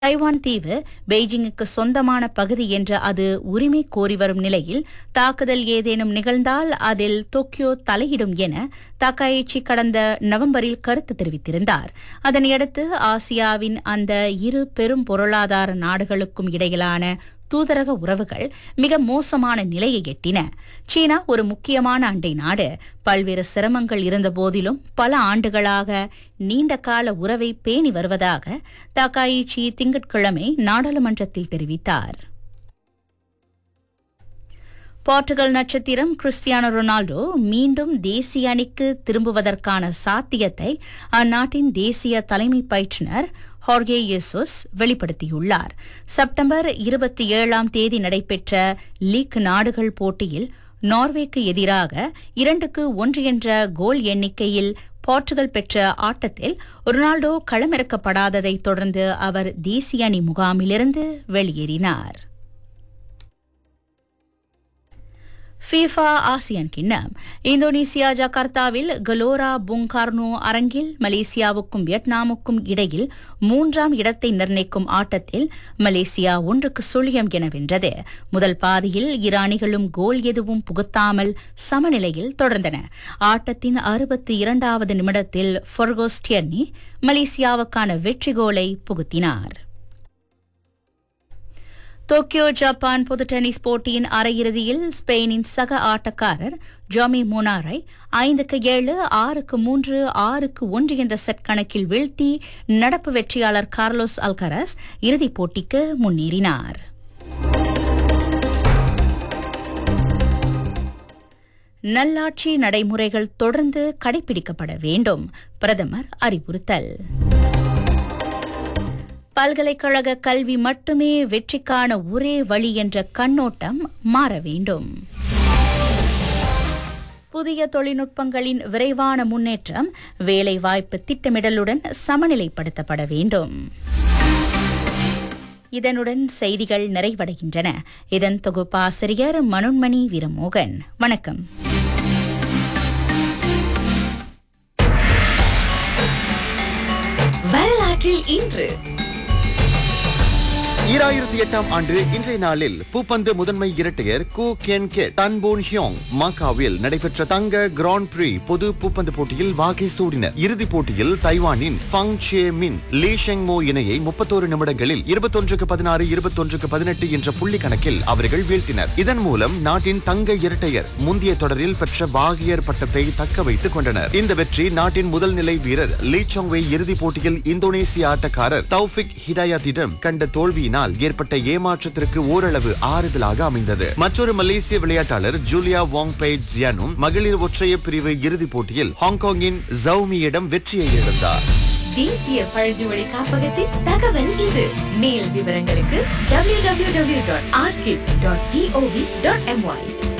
Taiwan தீவு பெய்ஜிங்குக்கு சொந்தமான பகுதி என்ற அது உரிமை கோரி வரும் நிலையில் தாக்குதல் ஏதேனும் நிகழ்ந்தால் அதில் டோக்கியோ தலையிடும் என தக்காயிச்சி கடந்த நவம்பரில் கருத்து தெரிவித்திருந்தார் அதனையடுத்து ஆசியாவின் அந்த இரு பெரும் பொருளாதார நாடுகளுக்கும் இடையிலான தூதரக உறவுகள் மிக மோசமான நிலையை எட்டின சீனா ஒரு முக்கியமான அண்டை நாடு பல்வேறு சிரமங்கள் இருந்த போதிலும் பல ஆண்டுகளாக நீண்ட கால உறவை பேணி வருவதாக தாக்காயிச்சி திங்கட்கிழமை நாடாளுமன்றத்தில் தெரிவித்தார் போர்ச்சுகல் நட்சத்திரம் கிறிஸ்டியானோ ரொனால்டோ மீண்டும் தேசிய அணிக்கு திரும்புவதற்கான சாத்தியத்தை அந்நாட்டின் தேசிய தலைமை பயிற்றுநர் ஹார்கே இயேசுஸ் வெளிப்படுத்தியுள்ளார் செப்டம்பர் இருபத்தி ஏழாம் தேதி நடைபெற்ற லீக் நாடுகள் போட்டியில் நார்வேக்கு எதிராக இரண்டுக்கு ஒன்று என்ற கோல் எண்ணிக்கையில் போர்ச்சுகல் பெற்ற ஆட்டத்தில் ரொனால்டோ களமிறக்கப்படாததைத் தொடர்ந்து அவர் தேசிய அணி முகாமிலிருந்து வெளியேறினார் ஃபீஃபா ஆசியான் கிண்ணம் இந்தோனேசியா ஜகார்த்தாவில் கலோரா புங்கார்னோ அரங்கில் மலேசியாவுக்கும் வியட்நாமுக்கும் இடையில் மூன்றாம் இடத்தை நிர்ணயிக்கும் ஆட்டத்தில் மலேசியா ஒன்றுக்கு சுழியம் என வென்றது முதல் பாதியில் இரு அணிகளும் கோல் எதுவும் புகுத்தாமல் சமநிலையில் தொடர்ந்தன ஆட்டத்தின் அறுபத்தி இரண்டாவது நிமிடத்தில் ஃபொர்கோஸ்டியர்னி மலேசியாவுக்கான வெற்றி கோலை புகுத்தினார் டோக்கியோ ஜப்பான் பொது டென்னிஸ் போட்டியின் அரையிறுதியில் ஸ்பெயினின் சக ஆட்டக்காரர் ஜாமி மோனாரை ஐந்துக்கு ஏழு ஆறுக்கு மூன்று ஆறுக்கு ஒன்று என்ற செட் கணக்கில் வீழ்த்தி நடப்பு வெற்றியாளர் கார்லோஸ் அல்கரஸ் இறுதிப் போட்டிக்கு முன்னேறினார் நல்லாட்சி நடைமுறைகள் தொடர்ந்து கடைபிடிக்கப்பட வேண்டும் பிரதமர் அறிவுறுத்தல் பல்கலைக்கழக கல்வி மட்டுமே வெற்றிக்கான ஒரே வழி என்ற கண்ணோட்டம் மாற வேண்டும் புதிய தொழில்நுட்பங்களின் விரைவான முன்னேற்றம் வேலைவாய்ப்பு திட்டமிடலுடன் சமநிலைப்படுத்தப்பட வேண்டும் இதனுடன் செய்திகள் நிறைவடைகின்றன இதன் தொகுப்பாசிரியர் மனோன்மணி வீரமோகன் வணக்கம் வரலாற்றில் இன்று ஈராயிரத்தி எட்டாம் ஆண்டு இன்றைய நாளில் பூப்பந்து முதன்மை இரட்டையர் Koo Kien Keat Tan Boon Heong மாக்காவில் நடைபெற்ற தங்க கிராண்ட் பிரீ பொது பூப்பந்து போட்டியில் வாகை சூடினர் இறுதிப் போட்டியில் தைவானின் ஃபங் சே மின் லீ ஷெங் மோ இணையை முப்பத்தோரு நிமிடங்களில் இருபத்தொன்றுக்கு பதினாறு இருபத்தொன்றுக்கு பதினெட்டு என்ற புள்ளி கணக்கில் அவர்கள் வீழ்த்தினர் இதன் மூலம் நாட்டின் தங்க இரட்டையர் முந்தைய தொடரில் பெற்ற வாகியர் பட்டத்தை தக்க வைத்துக் கொண்டனர் இந்த வெற்றி நாட்டின் முதல் நிலை வீரர் லீ சோங்வை இறுதிப் போட்டியில் இந்தோனேசிய ஆட்டக்காரர் தௌஃபிக் ஹிடாயத்திடம் கண்ட தோல்வியினால் ஏற்பட்ட ஏமாற்றத்திற்கு ஓரளவு ஆறுதலாக அமைந்தது மற்றொரு மலேசிய விளையாட்டாளர் ஜூலியா வாங் பை ஜியானும் மகளிர் ஒற்றையர் பிரிவு இறுதிப் போட்டியில் ஹாங்காங்கின் ஜவுமியிடம் வெற்றியை இழந்தார் தேசிய பழங்குமொழி காப்பகத்தின் தகவல் இது மேல் விவரங்களுக்கு www.archive.gov.my